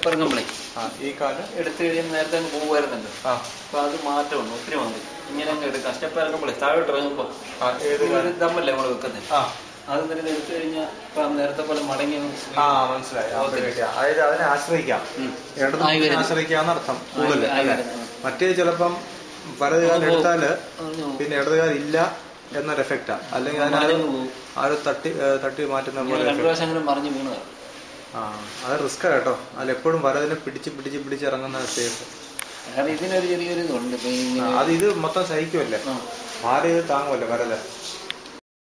പിറങ്ങുമ്പോഴേ ആ ഈ കാല് എടുത്തു കഴിയുമ്പോൾ നേരത്തെ അങ്ങ് പോകുമായിരുന്നല്ലോ ആ അപ്പൊ അത് മാറ്റമുണ്ട് ഒത്തിരി മാറി ഇങ്ങനെ അങ്ങ് എടുക്കാം സ്റ്റെപ്പ് ഇറങ്ങുമ്പോഴേ താഴോട്ട് ഇറങ്ങുമ്പോൾ ആ ഏത് കാല് ദമ്മല്ലേ നമ്മൾ വെക്കുന്നത് ആ അത് തന്നെ എടുത്തു കഴിഞ്ഞാൽ ഇപ്പം നേരത്തെ പോലെ മടങ്ങി അങ്ങ് swing ആ മനസ്സിലായി ആ, അത് കിട്ടി. അതായത് അതിനെ ആശ്രയിക്കാം ഉം. ഇടത് ആയി വരുന്നു. ആശ്രയിക്കാന്നർത്ഥം കൂടുതൽ ആയി അല്ലേ വരുന്നു. മറ്റേ ചിലപ്പം വലത് കാലം അത് എടുത്താല് പറഞ്ഞു പിന്നെ ഇടത് കാലം ഇല്ല എന്നൊരു എഫക്റ്റാ അല്ലെങ്കിൽ അതിനാരും മറിഞ്ഞു പോകും. ആരും തട്ടി ഏ, തട്ടി മാറ്റുന്ന ഞാൻ പോലെ രണ്ടു പ്രാവശ്യം അങ്ങനെ മറിഞ്ഞു വീണതാണ് ആ അത് റിസ്ക് കേട്ടോ അതിൽ എപ്പോഴും വലതിനെ പിടിച്ച് പിടിച്ച് പിടിച്ച് ഇറങ്ങുന്ന സേഫ് കാരണം ഇതിനൊരു ചെറിയൊരു ഇതുണ്ട് ഇപ്പൊ ഈ അത് ഇത് മൊത്തം സഹിക്കുമല്ലേ ആ. മാറി ഇത് താങ്ങുമല്ലോ വലത്